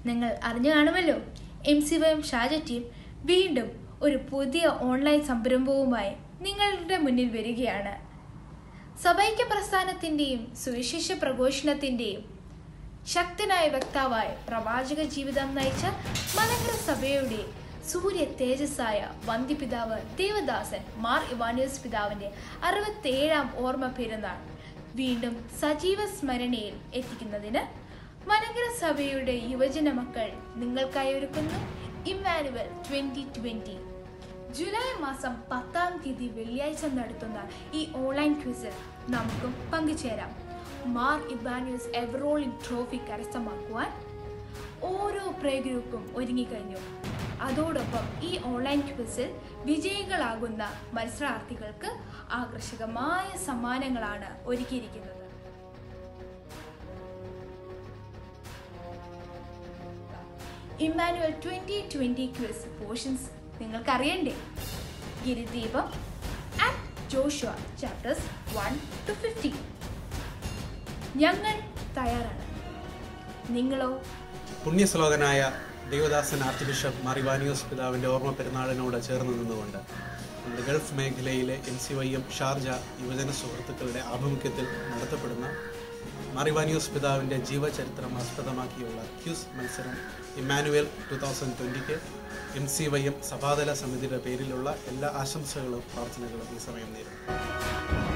നിങ്ങൾ അറിഞ്ഞു കാണുമല്ലോ എം സി വൈ എം ഷാജ ടീം വീണ്ടും ഒരു പുതിയ ഓൺലൈൻ സംരംഭവുമായി നിങ്ങളുടെ മുന്നിൽ വരികയാണ് സഭൈക്യ പ്രസ്ഥാനത്തിന്റെയും സുവിശേഷ പ്രഘോഷണത്തിന്റെയും ശക്തനായ വക്താവായ പ്രവാചക ജീവിതം നയിച്ച മലങ്കര സഭയുടെ സൂര്യ തേജസ്സായ വന്ധ്യപിതാവ് ദേവദാസൻ മാർ ഇവാനിയസ് പിതാവിന്റെ അറുപത്തേഴാം ഓർമ്മ പെരുന്നാൾ വീണ്ടും സജീവ സ്മരണയിൽ എത്തിക്കുന്നതിന് മലങ്കര സഭയുടെ യുവജന മക്കൾ നിങ്ങൾക്കായി ഒരുക്കുന്നു ഇമ്മാനുവൽ ട്വന്റി ട്വന്റി ജൂലൈ മാസം പത്താം തീയതി വെള്ളിയാഴ്ച നടത്തുന്ന ഈ ഓൺലൈൻ ക്വിസിൽ നമുക്കും പങ്കുചേരാം മാർ ഇബാനിയസ് എവറോളിംഗ് ട്രോഫി കരസ്ഥമാക്കുവാൻ ഓരോ പ്രേ ഗ്രൂപ്പും ഒരുങ്ങിക്കഴിഞ്ഞു അതോടൊപ്പം ഈ ഓൺലൈൻ ക്വിസിൽ വിജയികളാകുന്ന മത്സരാർത്ഥികൾക്ക് ആകർഷകമായ സമ്മാനങ്ങളാണ് ഒരുക്കിയിരിക്കുന്നത് Emmanuel twenty twenty quiz portions നിങ്ങൾക്ക് അറിയണ്ടേ Giridipam and Joshua chapters one to fifty ഞങ്ങൾ തയ്യാറാണ് നിങ്ങളോ പുണ്യശ്ലോകനായ ദേവദാസൻ ആർച്ച് ബിഷപ്പ് മറിവാനിയോസ് പിതാവിൻ്റെ ഓർമ്മ പെരുന്നാളിനോട് ചേർന്ന് നിന്നുകൊണ്ട് നമ്മുടെ ഗൾഫ് മേഖലയിലെ M C Y M Sharjah യുവജന സുഹൃത്തുക്കളുടെ ആഭിമുഖ്യത്തിൽ നടത്തപ്പെടുന്ന മറിവാനിയോസ് പിതാവിൻ്റെ ജീവചരിത്രം ആസ്പദമാക്കിയുള്ള ക്യൂസ് മത്സരം ഇമ്മാനുവൽ ടു തൗസൻഡ് ട്വൻറ്റിക്ക് എം സി വൈ എം സഭാതല സമിതിയുടെ പേരിലുള്ള എല്ലാ ആശംസകളും പ്രാർത്ഥനകളും ഈ സമയം നേരിടും